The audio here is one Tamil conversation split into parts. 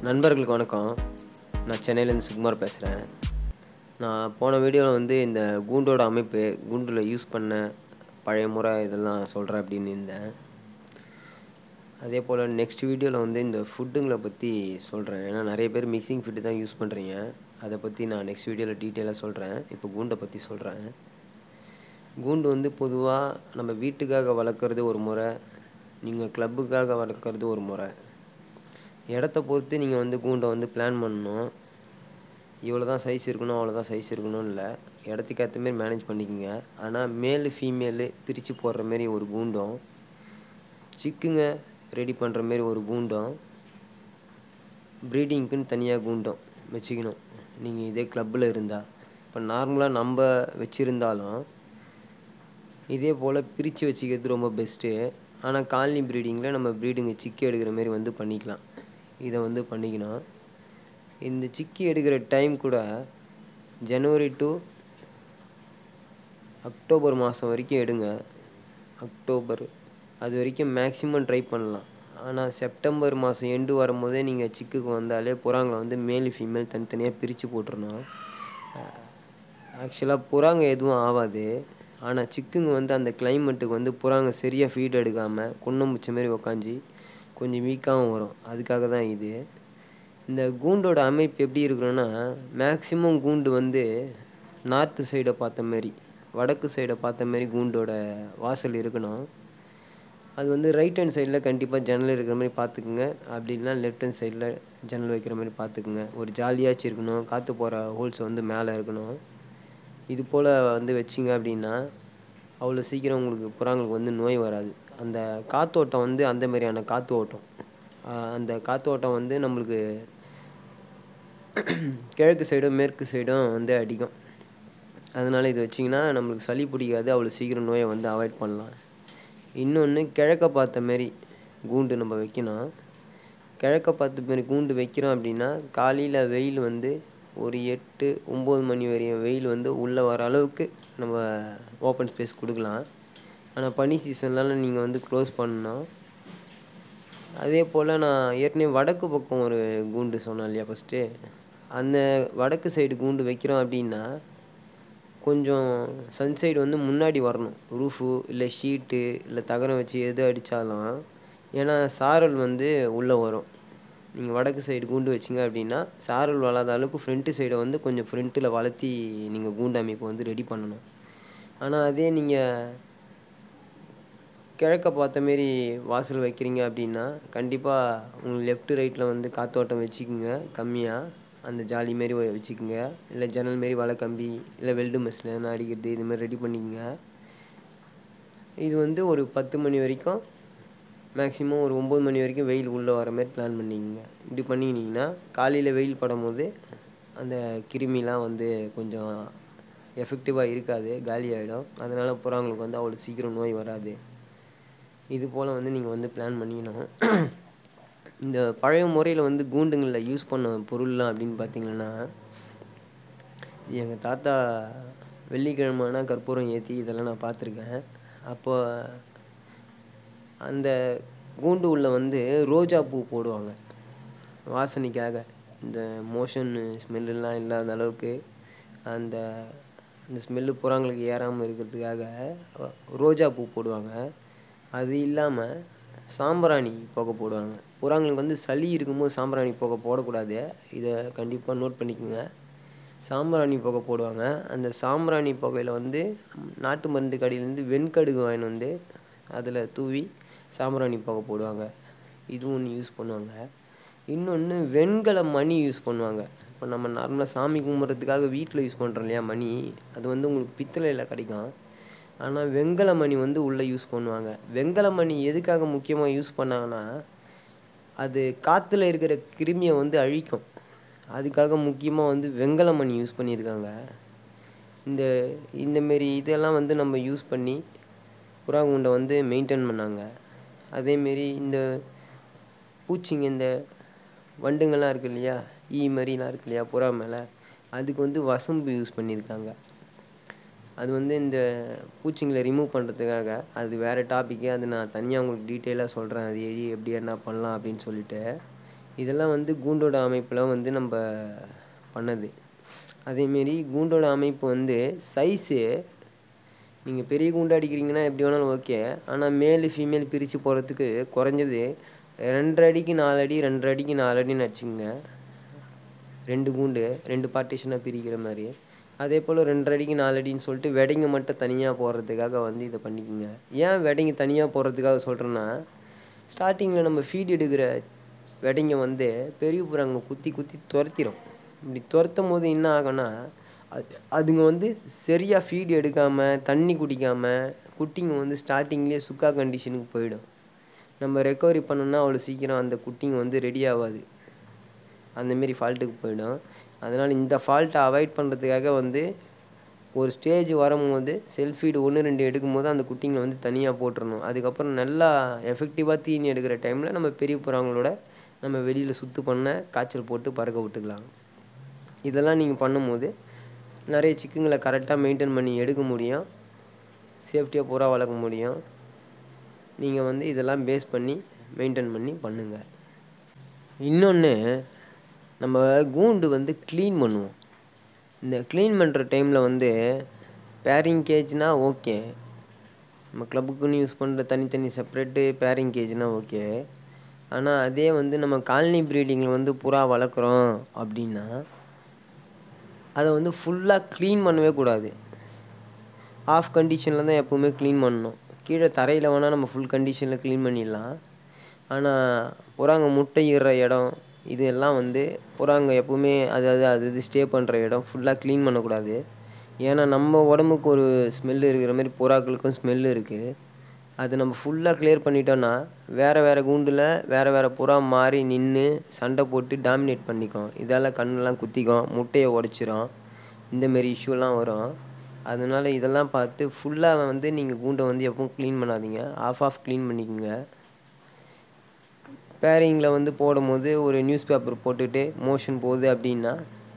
நண்பர்களுக்கு வணக்கம் நான் சென்னையிலேருந்து சுகுமார் பேசுகிறேன் நான் போன வீடியோவில் வந்து இந்த கூண்டோட அமைப்பு கூண்டில் யூஸ் பண்ண பழைய முறை இதெல்லாம் சொல்கிறேன் அப்படின்னு இருந்தேன் அதே போல் நெக்ஸ்ட் வீடியோவில் வந்து இந்த ஃபுட்டுங்களை பற்றி சொல்கிறேன் ஏன்னா நிறைய பேர் மிக்சிங் ஃபுட்டு தான் யூஸ் பண்ணுறீங்க அதை பற்றி நான் நெக்ஸ்ட் வீடியோவில் டீட்டெயிலாக சொல்கிறேன் இப்போ கூண்டை பற்றி சொல்கிறேன் கூண்டு வந்து பொதுவாக நம்ம வீட்டுக்காக வளர்க்குறது ஒரு முறை நீங்கள் கிளப்புக்காக வளர்க்குறது ஒரு முறை இடத்த பொறுத்து நீங்கள் வந்து கூண்டை வந்து பிளான் பண்ணணும் இவ்வளோ தான் சைஸ் இருக்கணும் அவ்வளோ தான் சைஸ் இருக்கணும் இல்லை இடத்துக்கு ஏற்ற மாரி மேனேஜ் பண்ணிக்கோங்க ஆனால் மேலு ஃபீமேலு பிரித்து போடுற மாரி ஒரு கூண்டும் சிக்குங்க ரெடி பண்ணுற மாரி ஒரு கூண்டும் ப்ரீடிங்க்குன்னு தனியாக கூண்டும் வச்சுக்கணும் நீங்கள் இதே கிளப்பில் இருந்தால் இப்போ நார்மலாக நம்ம வச்சுருந்தாலும் இதே போல் பிரித்து வச்சுக்கிறது ரொம்ப பெஸ்ட்டு ஆனால் காலனி ப்ரீடிங்கில் நம்ம ப்ரீடிங்கை சிக்கி எடுக்கிற மாரி வந்து பண்ணிக்கலாம் இதை வந்து பண்ணிக்கணும் இந்த சிக்கி எடுக்கிற டைம் கூட ஜனவரி டு அக்டோபர் மாதம் வரைக்கும் எடுங்க அக்டோபர் அது வரைக்கும் மேக்ஸிமம் ட்ரை பண்ணலாம் ஆனால் செப்டம்பர் மாதம் எண்டு வரும்போதே நீங்கள் சிக்குக்கு வந்தாலே புறாங்களை வந்து மேல் ஃபீமேல் தனித்தனியாக பிரித்து போட்டுருணும் ஆக்சுவலாக புறாங்க எதுவும் ஆகாது ஆனால் சிக்குங்க வந்து அந்த கிளைமேட்டுக்கு வந்து புறாங்க சரியாக ஃபீட் எடுக்காமல் குன்னம் பிடிச்ச மாரி உக்காஞ்சி கொஞ்சம் வீக்காகவும் வரும் அதுக்காக தான் இது இந்த கூண்டோட அமைப்பு எப்படி இருக்கணும்னா மேக்ஸிமம் கூண்டு வந்து நார்த்து சைடை பார்த்த மாரி வடக்கு சைடை பார்த்த மாரி கூண்டோட வாசல் இருக்கணும் அது வந்து ரைட் ஹேண்ட் சைடில் கண்டிப்பாக ஜன்னல் இருக்கிற மாதிரி பார்த்துக்குங்க அப்படி இல்லைனா லெஃப்ட் ஹேண்ட் சைடில் ஜன்னல் வைக்கிற மாதிரி பார்த்துக்குங்க ஒரு ஜாலியாச்சும் இருக்கணும் காற்று போகிற ஹோல்ஸ் வந்து மேலே இருக்கணும் இது போல் வந்து வச்சிங்க அப்படின்னா அவ்வளோ சீக்கிரம் உங்களுக்கு புறாங்களுக்கு வந்து நோய் வராது அந்த காற்றோட்டம் வந்து அந்த மாதிரியான காற்று ஓட்டம் அந்த காற்று ஓட்டம் வந்து நம்மளுக்கு கிழக்கு சைடும் மேற்கு சைடும் வந்து அடிக்கும் அதனால் இது வச்சிங்கன்னா நம்மளுக்கு சளி பிடிக்காது அவ்வளோ சீக்கிரம் நோயை வந்து அவாய்ட் பண்ணலாம் இன்னொன்று கிழக்க பார்த்த மாரி கூண்டு நம்ம வைக்கணும் கிழக்க பார்த்த மாரி கூண்டு வைக்கிறோம் அப்படின்னா காலையில் வெயில் வந்து ஒரு எட்டு ஒம்பது மணி வரையும் வெயில் வந்து உள்ளே வர அளவுக்கு நம்ம ஓப்பன் ஸ்பேஸ் கொடுக்கலாம் ஆனால் பனி சீசன்லாம் நீங்கள் வந்து க்ளோஸ் பண்ணணும் அதே போல் நான் ஏற்கனவே வடக்கு பக்கம் ஒரு கூண்டு சொன்னேன் இல்லையா ஃபஸ்ட்டு அந்த வடக்கு சைடு கூண்டு வைக்கிறோம் அப்படின்னா கொஞ்சம் சன்சைடு வந்து முன்னாடி வரணும் ரூஃபு இல்லை ஷீட்டு இல்லை தகரம் வச்சு எது அடித்தாலும் ஏன்னா சாரல் வந்து உள்ளே வரும் நீங்கள் வடக்கு சைடு கூண்டு வச்சிங்க அப்படின்னா சாரல் வளாத அளவுக்கு ஃப்ரண்ட்டு சைடை வந்து கொஞ்சம் ஃப்ரண்ட்டில் வளர்த்தி நீங்கள் கூண்டு அமைப்பு வந்து ரெடி பண்ணணும் ஆனால் அதே நீங்கள் கிழக்க பார்த்த மாரி வாசல் வைக்கிறீங்க அப்படின்னா கண்டிப்பாக உங்களுக்கு லெஃப்ட் ரைட்டில் வந்து காற்றோட்டம் வச்சுக்கோங்க கம்மியாக அந்த ஜாலி மாரி வச்சுக்கோங்க இல்லை ஜன்னல் மாரி வலை கம்பி இல்லை வெல்டு மெஷின் அடிக்கிறது இது மாதிரி ரெடி பண்ணிக்கோங்க இது வந்து ஒரு பத்து மணி வரைக்கும் மேக்ஸிமம் ஒரு ஒம்பது மணி வரைக்கும் வெயில் உள்ளே வர மாதிரி பிளான் பண்ணிக்கோங்க இப்படி பண்ணிக்கினீங்கன்னா காலையில் வெயில் படும் போது அந்த கிருமிலாம் வந்து கொஞ்சம் எஃபெக்டிவாக இருக்காது காலி ஆகிடும் அதனால் புறாங்களுக்கு வந்து அவ்வளோ சீக்கிரம் நோய் வராது இது போல் வந்து நீங்கள் வந்து பிளான் பண்ணிக்கணும் இந்த பழைய முறையில் வந்து கூண்டுங்களில் யூஸ் பண்ண பொருள்லாம் அப்படின்னு பார்த்தீங்கன்னா எங்கள் தாத்தா வெள்ளிக்கிழமைனா கற்பூரம் ஏற்றி இதெல்லாம் நான் பார்த்துருக்கேன் அப்போ அந்த கூண்டு உள்ள வந்து ரோஜா பூ போடுவாங்க வாசனைக்காக இந்த மோஷன் ஸ்மெல்லாம் இல்லாத அளவுக்கு அந்த அந்த ஸ்மெல்லு புறாங்களுக்கு ஏறாமல் இருக்கிறதுக்காக ரோஜா பூ போடுவாங்க அது இல்லாமல் சாம்பிராணி புகை போடுவாங்க புறாங்களுக்கு வந்து சளி இருக்கும்போது சாம்பிராணி புகை போடக்கூடாது இதை கண்டிப்பாக நோட் பண்ணிக்கோங்க சாம்பிராணி புகை போடுவாங்க அந்த சாம்பிராணி புகையில் வந்து நாட்டு மருந்து கடையிலேருந்து வெண்கடுகு வாங்கின்னு வந்து அதில் தூவி சாம்பிராணி புகை போடுவாங்க இதுவும் ஒன்று யூஸ் பண்ணுவாங்க இன்னொன்று வெண்கல மணி யூஸ் பண்ணுவாங்க இப்போ நம்ம நார்மலாக சாமி கும்பிட்றதுக்காக வீட்டில் யூஸ் பண்ணுறோம் இல்லையா மணி அது வந்து உங்களுக்கு பித்தளையில் கிடைக்கும் ஆனால் வெண்கல மணி வந்து உள்ளே யூஸ் பண்ணுவாங்க வெண்கல மணி எதுக்காக முக்கியமாக யூஸ் பண்ணாங்கன்னா அது காற்றுல இருக்கிற கிருமியை வந்து அழிக்கும் அதுக்காக முக்கியமாக வந்து வெண்கல மணி யூஸ் பண்ணியிருக்காங்க இந்த இந்தமாரி இதெல்லாம் வந்து நம்ம யூஸ் பண்ணி புறாங்குண்டை வந்து மெயின்டைன் பண்ணாங்க அதேமாரி இந்த பூச்சிங்க இந்த வண்டுங்கள்லாம் இருக்கு இல்லையா ஈ மாதிரிலாம் இருக்கு இல்லையா புறா மேலே அதுக்கு வந்து வசம்பு யூஸ் பண்ணியிருக்காங்க அது வந்து இந்த பூச்சிங்களை ரிமூவ் பண்ணுறதுக்காக அது வேறு டாப்பிக்கு அது நான் தனியாக உங்களுக்கு டீட்டெயிலாக சொல்கிறேன் அது எது எப்படி என்ன பண்ணலாம் அப்படின்னு சொல்லிட்டு இதெல்லாம் வந்து கூண்டோட அமைப்பில் வந்து நம்ம பண்ணது அதேமாரி கூண்டோட அமைப்பு வந்து சைஸு நீங்கள் பெரிய கூண்டு அடிக்கிறீங்கன்னா எப்படி வேணாலும் ஓகே ஆனால் மேல் ஃபீமேல் பிரித்து போடுறதுக்கு குறைஞ்சது ரெண்டரை அடிக்கு நாலு அடி ரெண்டரை அடிக்கு நாலு அடின்னு வச்சுக்கோங்க ரெண்டு கூண்டு ரெண்டு பார்ட்டிஷனாக பிரிக்கிற மாதிரி அதே போல் ரெண்டரை அடிக்கு நாலு அடின்னு சொல்லிட்டு வெடைங்க மட்டும் தனியாக போடுறதுக்காக வந்து இதை பண்ணிக்கோங்க ஏன் வெடைங்க தனியாக போடுறதுக்காக சொல்கிறேன்னா ஸ்டார்டிங்கில் நம்ம ஃபீட் எடுக்கிற வெடைங்க வந்து பெரிய புறாங்க குத்தி குத்தி துரத்திடும் இப்படி துரத்தும் போது என்ன ஆகும்னா அது அதுங்க வந்து சரியாக ஃபீட் எடுக்காமல் தண்ணி குடிக்காமல் குட்டிங்க வந்து ஸ்டார்டிங்லேயே சுக்கா கண்டிஷனுக்கு போயிடும் நம்ம ரெக்கவரி பண்ணோன்னா அவ்வளோ சீக்கிரம் அந்த குட்டிங்க வந்து ரெடி ஆகாது அந்தமாரி ஃபால்ட்டுக்கு போயிடும் அதனால் இந்த ஃபால்ட்டை அவாய்ட் பண்ணுறதுக்காக வந்து ஒரு ஸ்டேஜ் வரும்போது செல்ஃப் ஃபீடு ஒன்று ரெண்டு எடுக்கும்போது அந்த குட்டிங்களை வந்து தனியாக போட்டுறணும் அதுக்கப்புறம் நல்லா எஃபெக்டிவாக தீனி எடுக்கிற டைமில் நம்ம பெரிய புறாங்களோட நம்ம வெளியில் சுத்து பண்ண காய்ச்சல் போட்டு பறக்க விட்டுக்கலாம் இதெல்லாம் நீங்கள் பண்ணும்போது நிறைய சிக்குங்களை கரெக்டாக மெயின்டைன் பண்ணி எடுக்க முடியும் சேஃப்டியாக புறா வளர்க்க முடியும் நீங்கள் வந்து இதெல்லாம் பேஸ் பண்ணி மெயின்டைன் பண்ணி பண்ணுங்கள் இன்னொன்று நம்ம கூண்டு வந்து க்ளீன் பண்ணுவோம் இந்த க்ளீன் பண்ணுற டைமில் வந்து பேரிங் கேஜ்னால் ஓகே நம்ம கிளப்புக்குன்னு யூஸ் பண்ணுற தனித்தனி செப்பரேட்டு பேரிங் கேஜ்னால் ஓகே ஆனால் அதே வந்து நம்ம காலனி ப்ரீடிங்கில் வந்து புறா வளர்க்குறோம் அப்படின்னா அதை வந்து ஃபுல்லாக க்ளீன் பண்ணவே கூடாது ஆஃப் கண்டிஷனில் தான் எப்போவுமே க்ளீன் பண்ணணும் கீழே தரையில் வேணால் நம்ம ஃபுல் கண்டிஷனில் க்ளீன் பண்ணிடலாம் ஆனால் புறாங்க முட்டையிடுற இடம் இது எல்லாம் வந்து புறாங்க எப்போவுமே அது அது அது இது ஸ்டே பண்ணுற இடம் ஃபுல்லாக க்ளீன் பண்ணக்கூடாது ஏன்னா நம்ம உடம்புக்கு ஒரு ஸ்மெல் இருக்கிற மாதிரி புறாக்களுக்கும் ஸ்மெல் இருக்குது அது நம்ம ஃபுல்லாக கிளியர் பண்ணிட்டோன்னா வேறு வேறு கூண்டில் வேறு வேறு புறா மாறி நின்று சண்டை போட்டு டாமினேட் பண்ணிக்கும் இதால் கண்ணெல்லாம் குத்திக்கும் முட்டையை உடச்சிரும் இந்தமாரி இஷ்யூலாம் வரும் அதனால் இதெல்லாம் பார்த்து ஃபுல்லாக வந்து நீங்கள் கூண்டை வந்து எப்பவும் க்ளீன் பண்ணாதீங்க ஆஃப் ஆஃப் க்ளீன் பண்ணிக்கோங்க பேரிங்கில் வந்து போடும்போது ஒரு நியூஸ் பேப்பர் போட்டுட்டு மோஷன் போகுது அப்படின்னா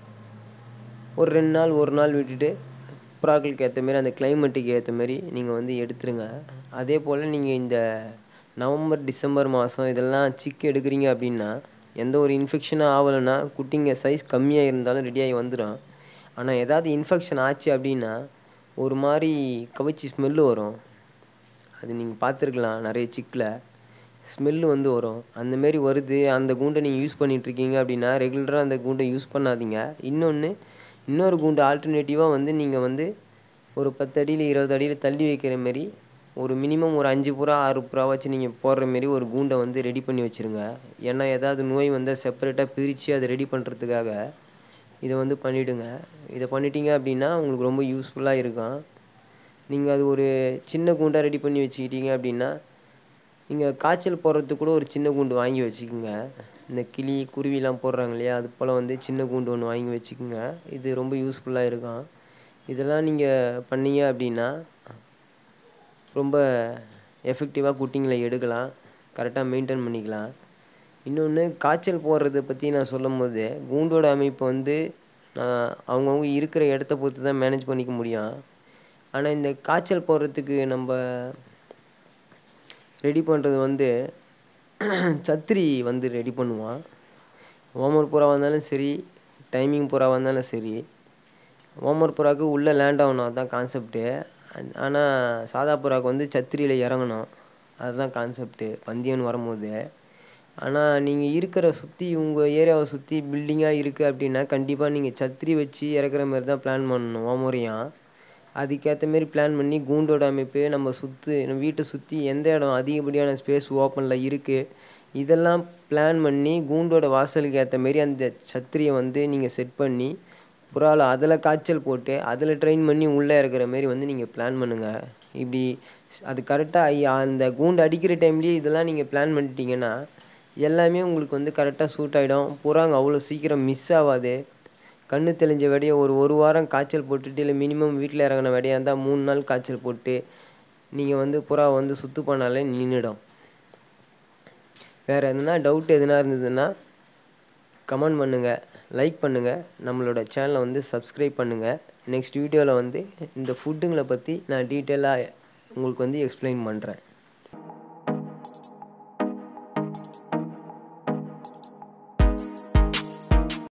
ஒரு ரெண்டு நாள் ஒரு நாள் விட்டுட்டு புறாக்களுக்கு ஏற்ற மாரி அந்த கிளைமேட்டுக்கு ஏற்ற மாரி நீங்கள் வந்து எடுத்துருங்க அதே போல் நீங்கள் இந்த நவம்பர் டிசம்பர் மாதம் இதெல்லாம் சிக்கு எடுக்கிறீங்க அப்படின்னா எந்த ஒரு இன்ஃபெக்ஷனும் ஆகலைன்னா குட்டிங்க சைஸ் கம்மியாக இருந்தாலும் ரெடியாகி வந்துடும் ஆனால் ஏதாவது இன்ஃபெக்ஷன் ஆச்சு அப்படின்னா ஒரு மாதிரி கவிச்சி ஸ்மெல்லு வரும் அது நீங்கள் பார்த்துருக்கலாம் நிறைய சிக்கில் ஸ்மெல்லு வந்து வரும் அந்தமாரி வருது அந்த கூண்டை நீங்கள் யூஸ் பண்ணிகிட்ருக்கீங்க அப்படின்னா ரெகுலராக அந்த கூண்டை யூஸ் பண்ணாதீங்க இன்னொன்று இன்னொரு கூண்டு ஆல்டர்னேட்டிவாக வந்து நீங்கள் வந்து ஒரு பத்து அடியில் இருபது அடியில் தள்ளி வைக்கிற மாரி ஒரு மினிமம் ஒரு அஞ்சு புறா ஆறு புறா வச்சு நீங்கள் போடுற மாரி ஒரு கூண்டை வந்து ரெடி பண்ணி வச்சுருங்க ஏன்னா ஏதாவது நோய் வந்தால் செப்பரேட்டாக பிரித்து அதை ரெடி பண்ணுறதுக்காக இதை வந்து பண்ணிவிடுங்க இதை பண்ணிட்டீங்க அப்படின்னா உங்களுக்கு ரொம்ப யூஸ்ஃபுல்லாக இருக்கும் நீங்கள் அது ஒரு சின்ன கூண்டாக ரெடி பண்ணி வச்சுக்கிட்டீங்க அப்படின்னா நீங்கள் காய்ச்சல் போடுறதுக்கு கூட ஒரு சின்ன கூண்டு வாங்கி வச்சுக்கோங்க இந்த கிளி குருவிலாம் போடுறாங்க இல்லையா அது போல் வந்து சின்ன கூண்டு ஒன்று வாங்கி வச்சுக்கோங்க இது ரொம்ப யூஸ்ஃபுல்லாக இருக்கும் இதெல்லாம் நீங்கள் பண்ணீங்க அப்படின்னா ரொம்ப எஃபெக்டிவாக குட்டிங்களை எடுக்கலாம் கரெக்டாக மெயின்டைன் பண்ணிக்கலாம் இன்னொன்று காய்ச்சல் போடுறத பற்றி நான் சொல்லும் போது கூண்டோட அமைப்பு வந்து நான் அவங்கவுங்க இருக்கிற இடத்த பொறுத்து தான் மேனேஜ் பண்ணிக்க முடியும் ஆனால் இந்த காய்ச்சல் போடுறதுக்கு நம்ம ரெடி பண்ணுறது வந்து சத்திரி வந்து ரெடி பண்ணுவான் ஓமர் புறா வந்தாலும் சரி டைமிங் புறா வந்தாலும் சரி ஓமர் புறாவுக்கு உள்ளே லேண்ட் ஆகணும் அதுதான் கான்செப்ட்டு ஆனால் சாதா புறாவுக்கு வந்து சத்திரியில் இறங்கணும் அதுதான் கான்செப்ட்டு பந்தயம்னு வரும்போது ஆனால் நீங்கள் இருக்கிற சுற்றி உங்கள் ஏரியாவை சுற்றி பில்டிங்காக இருக்குது அப்படின்னா கண்டிப்பாக நீங்கள் சத்திரி வச்சு இறக்குற மாதிரி தான் பிளான் பண்ணணும் ஓமரையும் அதுக்கேற்ற மாரி பிளான் பண்ணி கூண்டோட அமைப்பு நம்ம சுற்று நம்ம வீட்டை சுற்றி எந்த இடம் அதிகப்படியான ஸ்பேஸ் ஓப்பனில் இருக்குது இதெல்லாம் பிளான் பண்ணி கூண்டோட வாசலுக்கு ஏற்ற மாரி அந்த சத்திரியை வந்து நீங்கள் செட் பண்ணி புறாவில் அதில் காய்ச்சல் போட்டு அதில் ட்ரெயின் பண்ணி உள்ளே இருக்கிற மாரி வந்து நீங்கள் பிளான் பண்ணுங்கள் இப்படி அது கரெக்டாக அந்த கூண்டு அடிக்கிற டைம்லேயே இதெல்லாம் நீங்கள் பிளான் பண்ணிட்டீங்கன்னா எல்லாமே உங்களுக்கு வந்து கரெக்டாக சூட் ஆகிடும் புறாங்க அவ்வளோ சீக்கிரம் மிஸ் ஆகாது கண்ணு தெளிஞ்ச வெடையை ஒரு ஒரு வாரம் காய்ச்சல் போட்டுட்டு இல்லை மினிமம் வீட்டில் இறங்கின வெடையாக இருந்தால் மூணு நாள் காய்ச்சல் போட்டு நீங்கள் வந்து புறா வந்து சுத்து பண்ணாலே நின்றுடும் வேறு எதுனா டவுட் எதுனா இருந்ததுன்னா கமெண்ட் பண்ணுங்கள் லைக் பண்ணுங்கள் நம்மளோட சேனலை வந்து சப்ஸ்கிரைப் பண்ணுங்கள் நெக்ஸ்ட் வீடியோவில் வந்து இந்த ஃபுட்டுங்களை பற்றி நான் டீட்டெயிலாக உங்களுக்கு வந்து எக்ஸ்பிளைன் பண்ணுறேன்